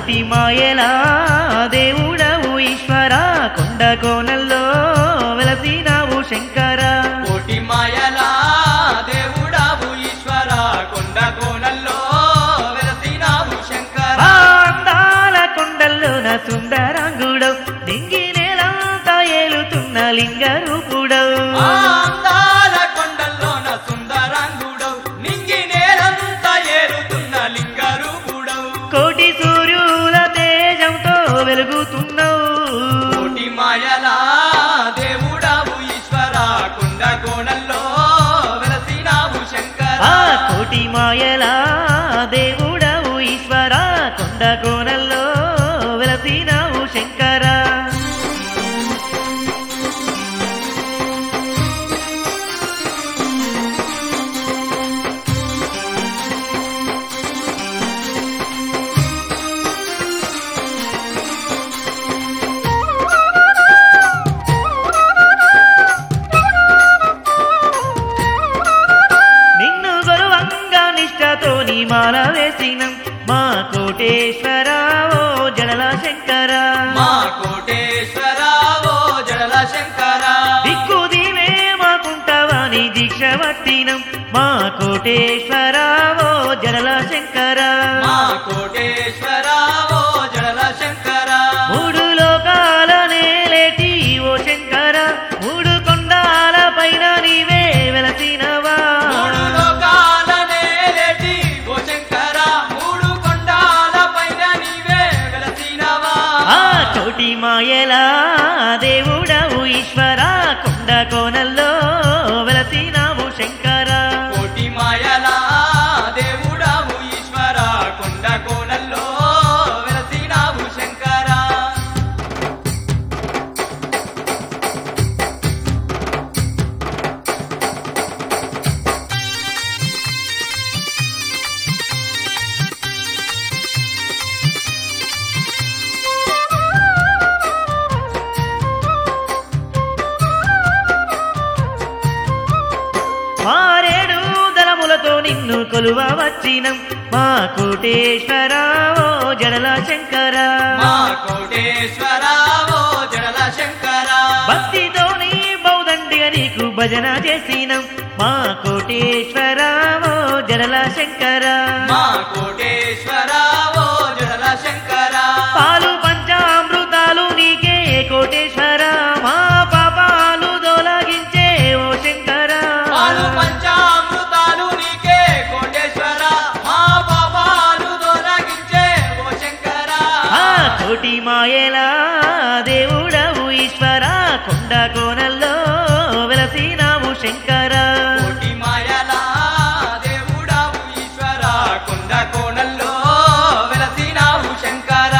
కోటి మాయలా దేవుడవు ఈశ్వర కొండ కోనల్లో వెలసినావు శంకర కోటి మాయలా దేవుడావు ఈశ్వర కొండ కోణల్లో వెలసినావు శంకర ఆ అందాల కొండల్లోన సుందరంగుడవు దింగి నేలంతా ఏలుతున్న లింగ రూపుడవు ఆ అందాల కొండల్లోన సుందరంగుడవు నింగి నేలంతా ఏరుతున్న లింగరూపుడవు కోటి సూర్యుల తేజంతో వెలుగుతున్నావు కోటి మాయలా దేవుడావు ఈశ్వర కొండ కోణల్లో వెలసినావు శంకర ఆ కోటి మాయలా దేవుడవు ఈశ్వర కొండ కోనల్లో వెలసినావు శంకర నిన్ను గొరువంగా నిష్టతో నీ మాల వేసినం మా కోటేశ్వర ఓ జడల శంకర మా కోటేశ్వర ఓ జడల శంకర దిక్కు దీవే మాకుంటవాని దీక్ష పట్టినం మా కోటేశ్వర ఓ జడల శంకర మా కోటేశ్వర ఓ జడల శంకర మూడు లోకాల నేలేటి ఓ శంకర మూడు కొండాల పైన నీవే వెలసినవా మూడు లోకాల నేలేటి ఓ శంకర మూడు కొండాల పైన నీవే వెలసినవా ఆ కోటి మాయలా దేవుడవు ఈశ్వర కొండ కోనల్లో వెలసినావు శంకర కోటి మాయలా దేవుడావు ఈశ్వర కొండ కోణల్లో వెలసినావు శంకర మారేడు దళములతో నిన్ను కొలువ వచ్చినం మా కోటేశ్వర ఓ జడల శంకర మా కోటేశ్వర ఓ జడల శంకర భక్తితో నీ బౌదండిగా నీకు భజన చేసినం మా కోటేశ్వర ఓ జడల శంకర మా కోటేశ్వర ఓ జడల శంకర పాలు పంచామృతాలు నీకే కోటేశ్వర మా పాపాలు దొలగించే ఓ శంకర పాలు పంచామృతాలు నీకే కోటేశ్వర మా పాపాలు తొలగించే ఓ శంకర ఆ కోటి మాయలా దేవుడవు ఈశ్వర కొండ కోనల్లో వెలసినావు శంకర కోటి మాయలా దేవుడావు ఈశ్వర కొండ కోణల్లో వెలసినావు శంకర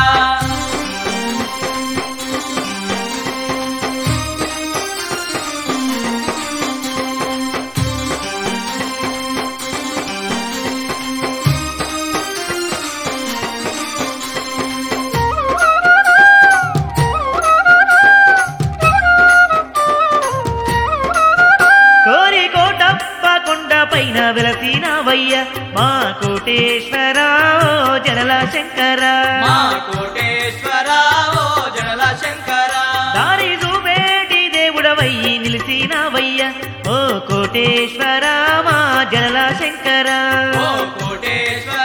కోరి కోటప్ప కొండ పైన వెలసినావయ్య మా కోటేశ్వర ఓ జడల శంకర మా కోటేశ్వర ఓ జడల శంకర దారి చూపేటి దేవుడవయ్యి నిలిసినావయ్య ఓ కోటేశ్వర మా జడల శంకర ఓ కోటేశ్వర